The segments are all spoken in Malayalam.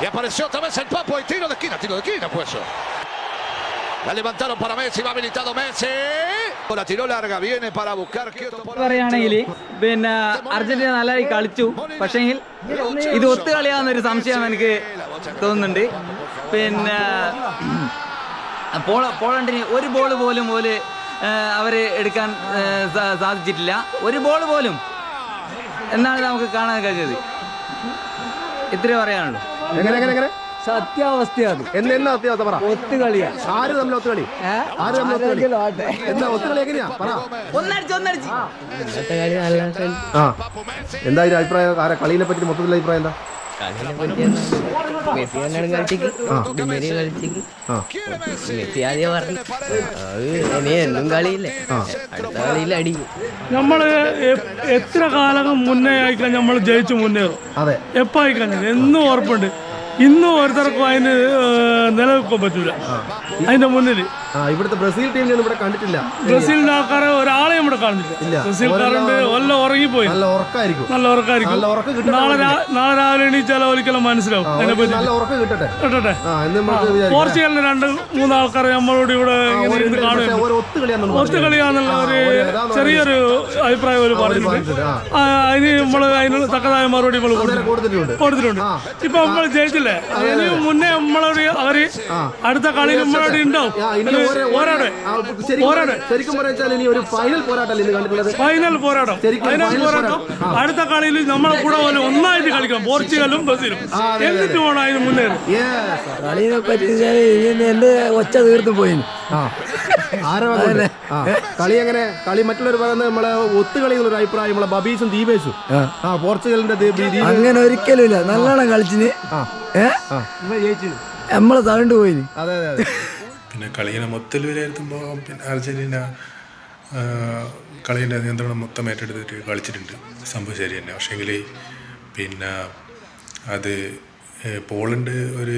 Y apareció otra vez el Papo y tiro de esquina, tiro de esquina fue eso. La levantaron para Messi, va habilitado Messi. La tiró larga, viene para buscar Kioto por ahí. പറയുകയാണെങ്കിൽ പിന്നെ അർജന്റീന നല്ലതായി കളിച്ചു പക്ഷേങ്കിൽ ഇത് ഒത്തുകളിയാവുന്നൊരു സംശയം എനിക്ക് തോന്നുന്നുണ്ട് പിന്നെ പോള പോളണ്ടിന് ഒരു ബോൾ പോലും പോലെ അവർ എടുക്കാൻ ആ, സാ- സാധിച്ചിട്ടില്ല ഒരു ബോൾ പോലും എന്നാണ് നമുക്ക് കാണാൻ കഴിഞ്ഞത് ഇത്രേ പറയാനുള്ളൂ എങ്ങനെ എങ്ങനെ എങ്ങനെ സത്യാവസ്ഥയാണ് എന്ന് എന്നാ അത്യാവസ്ഥ പറ ഒത്തുകളിയാ ആര് തമ്മിൽ ഒത്തുകളി ആര് തമ്മിൽ ഒത്തുകളി എന്താ ഒത്തുകളി എങ്ങനെയാ പറ ഒന്നടിച്ച് ഒന്നടിച്ച് ഇന്നത്തെ കളി നല്ല കളി ആ എന്താ ഇതിന്റെ അഭിപ്രായം ആരാ കളീനെ പറ്റി മൊത്തത്തിലുള്ള അഭിപ്രായം എന്താ കളിനെ പറ്റി മെസ്സി തന്നെയാണ് കളിച്ചേക്ക് ഡിമേരി കളിച്ചേക്ക് ആ മെസ്സി ആദ്യം പറഞ്ഞു അത് ഇനി എന്നും കളിയില്ലേ അടുത്ത കളിയിൽ അടിക്കും നമ്മൾ എത്ര കാലം മുന്നേ ആയിക്കഴിഞ്ഞാൽ നമ്മൾ ജയിച്ചു മുന്നേറും അതെ എപ്പോൾ ആയിക്കഴിഞ്ഞാൽ എന്നും ഉറപ്പുണ്ട് ഇന്നും ഒരുത്തർക്കും അതിന് ഏഹ്, നിലനിൽക്കാൻ പറ്റൂല അതിന്റെ മുന്നിൽ ആ ഇവിടുത്തെ ബ്രസീൽ ടീമിനെ ഇവിടെ കണ്ടിട്ടില്ല ബ്രസീലിന്റെ ആൾക്കാരെ ഒരാളെ ഇവിടെ ഇല്ല. കാണുന്നില്ല ബ്രസീൽക്കാരുണ്ട് എല്ലാം ഉറങ്ങിപ്പോയി നല്ല ഉറക്കായിരിക്കും നല്ല ഉറക്കായിരിക്കും നല്ല ഉറക്കം കിട്ടട്ടെ നാളെ രാ- നാളെ രാവിലെ എണീച്ചാൽ ഒരിക്കലും മനസ്സിലാവും അതിനെ പറ്റി നല്ല ഉറക്കം കിട്ടട്ടെ കേട്ടെ ആ എന്ന് നമുക്ക് വിചാരിക്കാം പോർച്ചുഗലിന് രണ്ട് മൂന്ന് ആൾക്കാർ നമ്മളോട് ഇവിടെ ഇങ്ങനെ ഇരുന്ന് പക്ഷേ കാണുന്നുണ്ട് ഒരു ഒത്തുകളിയാണെന്ന് ഒത്തു കളിയാന്നുള്ള ഒരു ചെറിയൊരു അഭിപ്രായം അവർ പറയുന്നുണ്ട് ആ ആ, അതിന് നമ്മൾ അതിന് തക്കതായ മറുപടി നമ്മൾ കൊടുക്കും കൊടുത്തിട്ടുണ്ട് കൊടുത്തിട്ടുണ്ട് ഇപ്പൊ നമ്മൾ ജയിച്ചില്ലേ അതിന് മുന്നേ നമ്മളോട് അവര് അടുത്ത കളി നമ്മളോട് ഉണ്ടാവും ആ, ഇനി ഒരു ഓരോ- പോരാടെ ആ, ശരിക്കും പോരാടെ ശരിക്കും പറയാച്ചാൽ ഇനി ഒരു ഫൈനൽ പോരാട്ടല്ലേ ഇന്ന് കണ്ടിട്ടുള്ളത് ഫൈനൽ പോരാട്ടം ശരിക്കും ഫൈനൽ final പോരാട്ടം അടുത്ത കളിയിൽ നമ്മളെ കൂടെ പോലെ ഒന്നായിട്ട് കളിക്കണം പോർച്ചുഗലും ബ്രസീലും എന്നിട്ട് വേണം അതിന് മുന്നേറും Yes. കളിനെ പറ്റി എന്റെ ഒച്ച തീർന്നു പോയി ആ ആരാ വന്നത്? ആ കളി എങ്ങനെ കളി മറ്റുള്ളവർ പറയുന്നത് നമ്മളെ ഒത്തുകളി എന്നുള്ള അഭിപ്രായം നമ്മളെ ബബീസും ദീപേഷും ആ പോർച്ചുഗലിന്റെ ദീ- ദീ- ദീപ് അങ്ങനെ ഒരിക്കലും ഇല്ല നല്ലോണം കളിച്ചിന് ഏ നമ്മളെ തകണ്ടു പോയിന് അതെ അതെ അതെ പിന്നെ കളീനെ മൊത്തത്തിൽ വിലയിരുത്തുമ്പോൾ പിന്നെ അർജന്റീന ആ, കളീൻ്റെ നിയന്ത്രണം മൊത്തം ഏറ്റെടുത്തിട്ട് കളിച്ചിട്ടുണ്ട് സംഭവം ശരി തന്നെ പക്ഷേങ്കിൽ പിന്നെ അത് ഏ, പോളണ്ട് ഒരു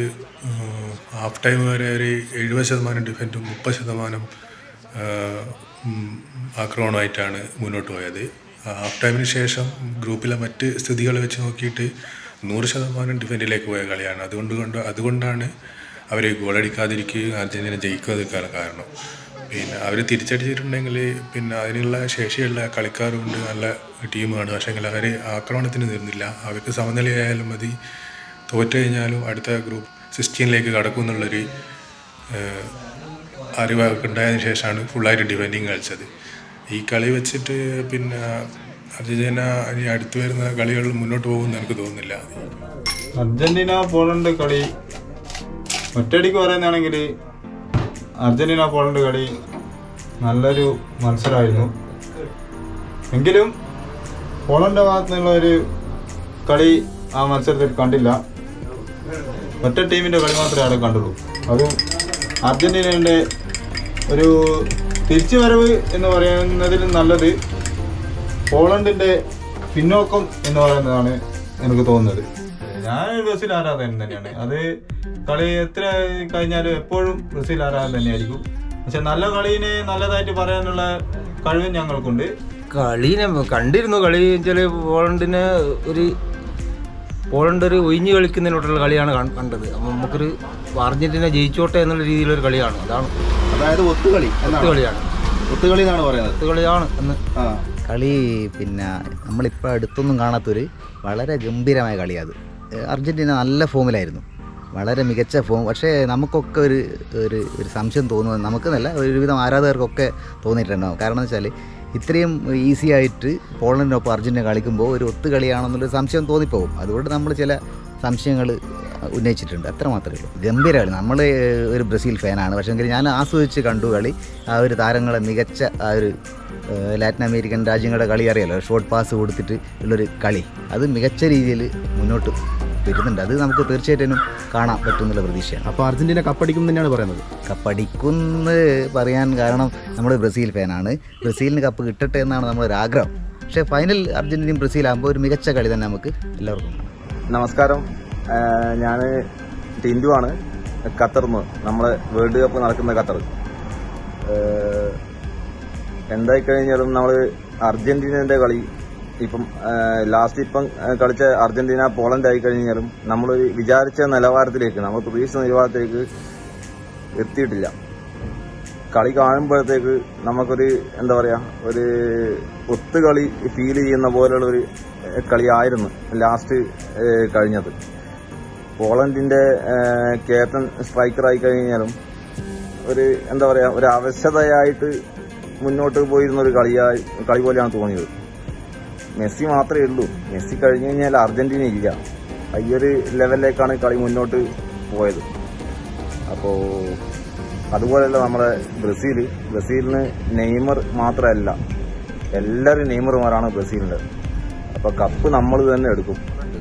ഹാഫ് ടൈം വരെ ഒരു എഴുപത് ശതമാനം ഡിഫൻറ്റും മുപ്പത് ശതമാനം ആ, ഉം, ആക്രമണമായിട്ടാണ് മുന്നോട്ട് പോയത് ഹാഫ് ടൈമിന് ശേഷം ഗ്രൂപ്പിലെ മറ്റ് സ്ഥിതികൾ വെച്ച് നോക്കിയിട്ട് നൂറ് ശതമാനം ഡിഫൻഡിലേക്ക് പോയ കളിയാണ് അതുകൊണ്ട് കൊണ്ട് അതുകൊണ്ടാണ് അവർ ഗോളടിക്കാതിരിക്കുകയും അർജന്റീന ജയിക്കാതിരിക്കാൻ കാരണം പിന്നെ അവർ തിരിച്ചടിച്ചിട്ടുണ്ടെങ്കിൽ പിന്നെ അതിനുള്ള ശേഷിയുള്ള കളിക്കാരുണ്ട് നല്ല ടീമാണ് പക്ഷേങ്കിൽ അവർ ആക്രമണത്തിന് തീർന്നില്ല അവർക്ക് സമനിലയായാലും മതി തോറ്റു കഴിഞ്ഞാലും അടുത്ത ഗ്രൂപ്പ് സിക്സ്റ്റീനിലേക്ക് കടക്കും എന്നുള്ളൊരു ഏഹ്, അറിവ് അവർക്ക് ഉണ്ടായതിനു ശേഷമാണ് ഫുള്ളായിട്ട് ഡിഫെൻഡിങ് കളിച്ചത് ഈ കളി വെച്ചിട്ട് പിന്നെ അർജന്റീന ഇനി അടുത്ത് വരുന്ന കളികളിൽ മുന്നോട്ട് പോകുമെന്ന് എനിക്ക് തോന്നുന്നില്ല അർജന്റീന പോളണ്ട് കളി ഒറ്റയടിക്ക് പറയുന്നതാണെങ്കിൽ അർജന്റീന പോളണ്ട് കളി നല്ലൊരു മത്സരമായിരുന്നു എങ്കിലും പോളണ്ട് ഭാഗത്തു നിന്നുള്ള ഒരു കളി ആ മത്സരത്തിൽ കണ്ടില്ല ഒറ്റ ടീമിൻ്റെ കളി മാത്രമേ അവിടെ കണ്ടുള്ളൂ അതും അർജന്റീനയുടെ ഒരു തിരിച്ചുവരവ് എന്ന് പറയുന്നതിൽ നല്ലത് പോളണ്ടിൻ്റെ പിന്നോക്കം എന്ന് പറയുന്നതാണ് എനിക്ക് തോന്നുന്നത് ഞാൻ ബ്രസീൽ ആരാധകൻ തന്നെയാണ് അത് കളി എത്ര കഴിഞ്ഞാലും എപ്പോഴും ബ്രസീൽ ആരാധകൻ തന്നെയായിരിക്കും പക്ഷെ നല്ല കളീനെ നല്ലതായിട്ട് പറയാനുള്ള കഴിവും ഞങ്ങൾക്കുണ്ട് കളീനെ കണ്ടിരുന്നു കളി വെച്ചാൽ പോളണ്ടിന് ഒരു പോളണ്ട് ഒരു ഒഴിഞ്ഞു കളിക്കുന്നതിനോട്ടുള്ള കളിയാണ് കൺ- കണ്ടത് അപ്പം നമുക്കൊരു അർജന്റീന ജയിച്ചോട്ടെ എന്നുള്ള രീതിയിലൊരു കളിയാണ് അതാണ് അതായത് ഒത്തുകളി ഒത്തു കളിയാണ് ഒത്തുകളി എന്നാണ് പറയുന്നത് ഒത്തു കളിയാണ് എന്ന് ആ കളി പിന്നെ നമ്മളിപ്പോൾ അടുത്തൊന്നും കാണാത്തൊരു വളരെ ഗംഭീരമായ കളിയാണ് അത് അർജൻറ്റീന നല്ല ഫോമിലായിരുന്നു വളരെ മികച്ച ഫോം പക്ഷേ നമുക്കൊക്കെ ഒരു ഒരു ഒരു സംശയം തോന്നുന്നത് നമുക്കെന്നല്ല ഒരുവിധം ആരാധകർക്കൊക്കെ തോന്നിയിട്ടുണ്ടാവും കാരണം എന്ന് വെച്ചാൽ ഇത്രയും ഈസി ആയിട്ട് പോളണ്ടിനൊപ്പം അർജൻറ്റീന കളിക്കുമ്പോൾ ഒരു ഒത്തുകളിയാണെന്നുള്ളൊരു സംശയം തോന്നിപ്പോകും അതുകൊണ്ട് നമ്മൾ ചില സംശയങ്ങൾ ഉന്നയിച്ചിട്ടുണ്ട് അത്ര മാത്രമേ ഉള്ളൂ ഗംഭീരമാണ് നമ്മൾ ഒരു ബ്രസീൽ ഫാനാണ് പക്ഷേ എങ്കിൽ ഞാൻ ആസ്വദിച്ച് കണ്ടു കളി ആ ഒരു താരങ്ങളെ മികച്ച ആ ഒരു ഏഹ് ലാറ്റിൻ അമേരിക്കൻ രാജ്യങ്ങളുടെ കളി അറിയാലോ ഷോർട്ട് പാസ് കൊടുത്തിട്ട് ഉള്ളൊരു കളി അത് മികച്ച രീതിയിൽ മുന്നോട്ട് വരുന്നുണ്ട് അത് നമുക്ക് തീർച്ചയായിട്ടും കാണാൻ പറ്റുന്നുള്ള പ്രതീക്ഷയാണ് അപ്പൊ അർജന്റീന കപ്പടിക്കും തന്നെയാണ് പറയുന്നത് കപ്പടിക്കുന്ന് പറയാൻ കാരണം നമ്മൾ ബ്രസീൽ ഫാനാണ് ബ്രസീലിന് കപ്പ് കിട്ടട്ടെ എന്നാണ് നമ്മളൊരു ആഗ്രഹം പക്ഷേ ഫൈനൽ അർജന്റീനയും ബ്രസീലാകുമ്പോൾ ഒരു മികച്ച കളി തന്നെ നമുക്ക് എല്ലാവർക്കും കാണാം നമസ്കാരം ഞാൻ ടിൻഡു ആണ് ഖത്തറിൽ നിന്ന് നമ്മളെ വേൾഡ് കപ്പ് നടക്കുന്ന ഖത്തർ എന്തായി കഴിഞ്ഞാലും നമ്മൾ അർജന്റീനയുടെ കളി ഇപ്പം ലാസ്റ്റ് ഇപ്പം ആ, കളിച്ച അർജന്റീന പോളണ്ട് ആയി കഴിഞ്ഞാലും നമ്മൾ വിചാരിച്ച നിലവാരത്തിലേക്ക് നമ്മൾ പ്രതീക്ഷിച്ച നിലവാരത്തിലേക്ക് എത്തിയിട്ടില്ല കളി കാണുമ്പോഴത്തേക്ക് നമുക്കൊരു എന്താ പറയാ ഒരു ഒത്തുകളി ഫീൽ ചെയ്യുന്ന പോലുള്ള ഒരു ഏഹ്, കളിയായിരുന്നു ലാസ്റ്റ് ഏഹ്, കഴിഞ്ഞത് പോളണ്ടിന്റെ ഏഹ്, ക്യാപ്റ്റൻ സ്ട്രൈക്കറായി കഴിഞ്ഞാലും ഒരു എന്താ പറയാ ഒരു അവശതയായിട്ട് മുന്നോട്ട് പോയിരുന്ന ഒരു കളിയായി കളി പോലെയാണ് തോന്നിയത് മെസ്സി മാത്രമേ ഉള്ളൂ മെസ്സി കഴിഞ്ഞു കഴിഞ്ഞാൽ അർജന്റീന ഇല്ല ഈ ഒരു ലെവലിലേക്കാണ് കളി മുന്നോട്ട് പോയത് അപ്പോ അതുപോലെയല്ല നമ്മുടെ ബ്രസീൽ ബ്രസീലിന് നെയ്മർ മാത്രമല്ല എല്ലാവരും നെയ്മർമാരാണ് ബ്രസീലിന്റെ അപ്പൊ കപ്പ് നമ്മൾ തന്നെ എടുക്കും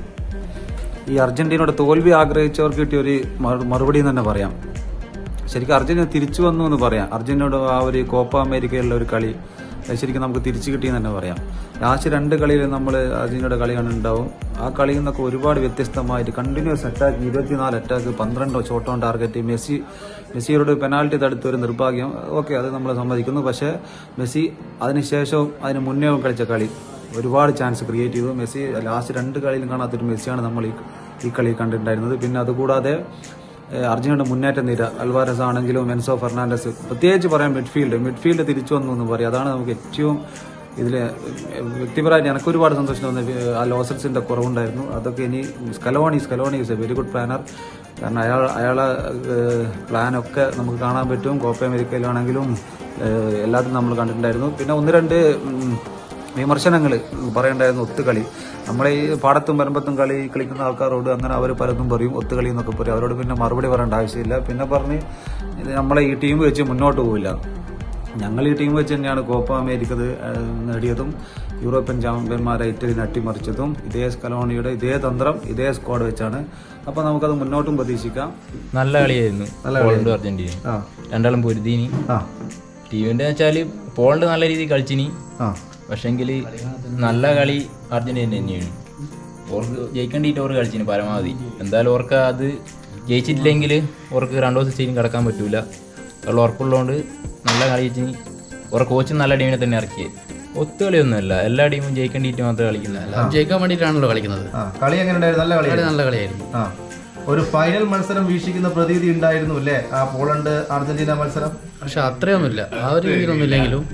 ഈ അർജന്റീനയുടെ തോൽവി ആഗ്രഹിച്ചവർക്ക് കിട്ടിയ ഒരു മറു- മറുപടി എന്ന് തന്നെ പറയാം ശരിക്കും അർജന്റീന തിരിച്ചു വന്നു എന്ന് പറയാം അർജന്റീനയുടെ ആ ഒരു കോപ്പ അമേരിക്കയിലുള്ള ഒരു കളി അത് ശരിക്കും നമുക്ക് തിരിച്ചു കിട്ടിയെന്ന് തന്നെ പറയാം ലാസ്റ്റ് രണ്ട് കളിയിൽ നമ്മൾ അർജന്റീനയുടെ കളി കണ്ടിട്ടുണ്ടാവും ആ കളിയിൽ നിന്നൊക്കെ ഒരുപാട് വ്യത്യസ്തമായിട്ട് കണ്ടിന്യൂസ് അറ്റാക്ക് ഇരുപത്തിനാല് അറ്റാക്ക് പന്ത്രണ്ടോ ഷോട്ട് ഓൺ ടാർഗറ്റ് മെസ്സി മെസ്സിയോട് പെനാൽറ്റി തടുത്ത ഒരു നിർഭാഗ്യം ഓക്കെ അത് നമ്മൾ സമ്മതിക്കുന്നു പക്ഷേ മെസ്സി അതിനുശേഷവും അതിന് മുന്നേ കളിച്ച കളി ഒരുപാട് ചാൻസ് ക്രിയേറ്റ് ചെയ്തു മെസ്സി ലാസ്റ്റ് രണ്ട് കളിയിലും കാണാത്തൊരു മെസ്സിയാണ് നമ്മൾ ഈ ഈ കളി കണ്ടിട്ടുണ്ടായിരുന്നത് പിന്നെ അതുകൂടാതെ ഏഹ്, അർജന്റീനയുടെ മുന്നേറ്റ നിര അൽവാരസ് ആണെങ്കിലും എൻസോ ഫെർണാണ്ടസ് പ്രത്യേകിച്ച് പറയാം മിഡ്ഫീൽഡ് മിഡ്ഫീൽഡ് തിരിച്ചു വന്നു എന്ന് പറയും അതാണ് നമുക്ക് ഏറ്റവും ഇതിൽ വ്യക്തിപരമായിട്ട് എനിക്ക് ഒരുപാട് സന്തോഷം തോന്നി ആ ലോസൽസിന്റെ കുറവുണ്ടായിരുന്നു അതൊക്കെ ഇനി Scaloni Scaloni is a very good planner കാരണം അയാൾ അയാളെ പ്ലാനൊക്കെ നമുക്ക് കാണാൻ പറ്റും കോപ്പ അമേരിക്കയിലാണെങ്കിലും ഏഹ്, എല്ലാത്തിലും നമ്മൾ കണ്ടിട്ടുണ്ടായിരുന്നു പിന്നെ ഒന്ന് രണ്ട് ഉം, വിമർശനങ്ങൾ പറയണ്ടായിരുന്നു ഒത്തുകളി നമ്മളെ ഈ പാടത്തും വരമ്പത്തും കളി കളിക്കുന്ന ആൾക്കാരോട് അങ്ങനെ അവർ പലതും പറയും ഒത്തുകളി എന്നൊക്കെ പറയും അവരോട് പിന്നെ മറുപടി പറയേണ്ട ആവശ്യമില്ല പിന്നെ പറഞ്ഞ് ഇത് നമ്മളെ ഈ ടീം വെച്ച് മുന്നോട്ട് പോവില്ല ഞങ്ങൾ ഈ ടീം വെച്ച് തന്നെയാണ് കോപ്പ അമേരിക്ക ഇത്, ഏഹ്, നേടിയതും യൂറോപ്യൻ ചാമ്പ്യന്മാരെ ഇറ്റലിനെ അട്ടിമറിച്ചതും ഇതേ സ്കലോണിയുടെ ഇതേ തന്ത്രം ഇതേ സ്ക്വാഡ് വെച്ചാണ് അപ്പോൾ നമുക്കത് മുന്നോട്ടും പ്രതീക്ഷിക്കാം നല്ല കളിയായിരുന്നു നല്ല പോളണ്ട് കളിയായിരുന്നു. അർജന്റീന ആ. രണ്ടാളും പൊരുതീനി ടീമിന്റെ വെച്ചാല് പോളണ്ട് നല്ല രീതിയിൽ കളിച്ചിനി പക്ഷെങ്കിൽ നല്ല കളി അർജന്റീന തന്നെയാണ് ഓർക്ക് ജയിക്കേണ്ടിയിട്ട് ഓർക്ക് കളിച്ചിന് പരമാവധി എന്തായാലും ഓർക്ക് അത് ജയിച്ചിട്ടില്ലെങ്കിൽ ഓർക്ക് രണ്ടു ദിവസം ചെയ്യും കിടക്കാൻ പറ്റൂല ഉള്ള ഉറപ്പുള്ളതുകൊണ്ട് നല്ല കളി ജയിച്ചിനി ഓർക്ക് കോച്ച് നല്ല ടീമിനെ തന്നെ ഇറക്കിയത് ഒത്തുകളിയൊന്നുമല്ല എല്ലാ ടീമും ജയിക്കേണ്ടിയിട്ട് മാത്രമേ കളിക്കുന്നതല്ല ജയിക്കാൻ വേണ്ടിയിട്ടാണല്ലോ കളിക്കുന്നത് ആ, കളി എങ്ങനെ ഉണ്ടായിരുന്നു നല്ല കളി കളി നല്ല കളിയായിരുന്നു ആ ഒരു ഫൈനൽ മത്സരം വീക്ഷിക്കുന്ന പ്രതീതി ഉണ്ടായിരുന്നു അല്ലേ ആ പോളണ്ട് അർജന്റീന മത്സരം പക്ഷെ അത്രയൊന്നുമില്ല ആ ഒരു രീതിയിലൊന്നും ഇല്ലെങ്കിലും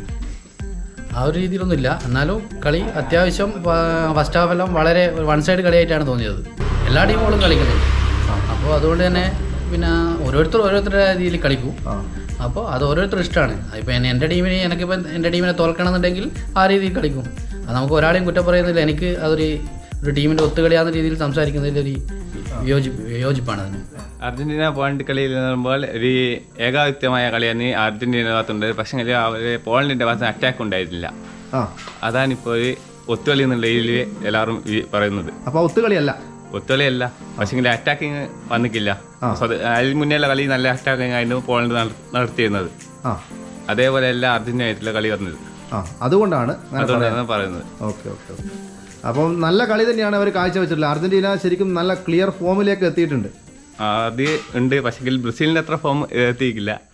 ആ ഒരു രീതിയിലൊന്നുമില്ല എന്നാലും കളി അത്യാവശ്യം ഫസ്റ്റ് ഹാഫ് എല്ലാം വളരെ വൺ സൈഡ് കളിയായിട്ടാണ് തോന്നിയത് എല്ലാ ടീമുകളും കളിക്കുന്നുണ്ട് അപ്പോൾ അതുകൊണ്ട് തന്നെ പിന്നെ ഓരോരുത്തർ ഓരോരുത്തരുടെ രീതിയിൽ കളിക്കും അപ്പോൾ അത് ഓരോരുത്തർ ഇഷ്ടമാണ് ഇപ്പോൾ എൻ്റെ ടീമിന് എനിക്കിപ്പോൾ എൻ്റെ ടീമിനെ തോൽക്കണമെന്നുണ്ടെങ്കിൽ ആ രീതിയിൽ കളിക്കും അത് നമുക്ക് ഒരാളെയും കുറ്റം പറയുന്നില്ല എനിക്ക് അതൊരു ഒരു ടീമിൻ്റെ ഒത്തുകളിയാകുന്ന രീതിയിൽ സംസാരിക്കുന്നതിൽ ഒരു വിയോജിപ്പ് വിയോജിപ്പാണ് അതിന് അർജന്റീന പോളണ്ട് കളിയിൽ പറയുമ്പോൾ ഒരു ഏകാധിപത്യമായ കളിയാണ് അർജന്റീന ഭാഗത്തുണ്ട് പക്ഷേ അവർ പോളണ്ടിന്റെ ഭാഗത്ത് അറ്റാക്ക് ഉണ്ടായിരുന്നില്ല ആ അതാണിപ്പോൾ ഒരു ഒത്തുകളി എന്നുള്ള രീതിയിൽ എല്ലാവരും ഈ പറയുന്നത് അപ്പൊ ഒത്തുകളിയല്ല ഒത്തുകളിയല്ല പക്ഷേ അറ്റാക്കിങ് വന്നിട്ടില്ല സ്വത- അതിന് മുന്നേയുള്ള കളി നല്ല അറ്റാക്കിങ് ആയിരുന്നു പോളണ്ട് നട- നടത്തിയിരുന്നത് ആ അതേപോലെ അല്ല അർജന്റീന ആയിട്ടുള്ള കളി വന്നത് ആ അതുകൊണ്ടാണ് അങ്ങനെ അതുകൊണ്ടാണ് പറയുന്നത് ഓക്കെ ഓക്കെ ഓക്കെ അപ്പം നല്ല കളി തന്നെയാണ് അവർ കാഴ്ചവെച്ചിട്ടുള്ളത് അർജന്റീന ശരിക്കും നല്ല ക്ലിയർ ഫോമിലേക്ക് എത്തിയിട്ടുണ്ട് ആ, അത് ഉണ്ട് പക്ഷേ ബ്രസീലിന്റെ അത്ര ഫോം എത്തിയിട്ടില്ല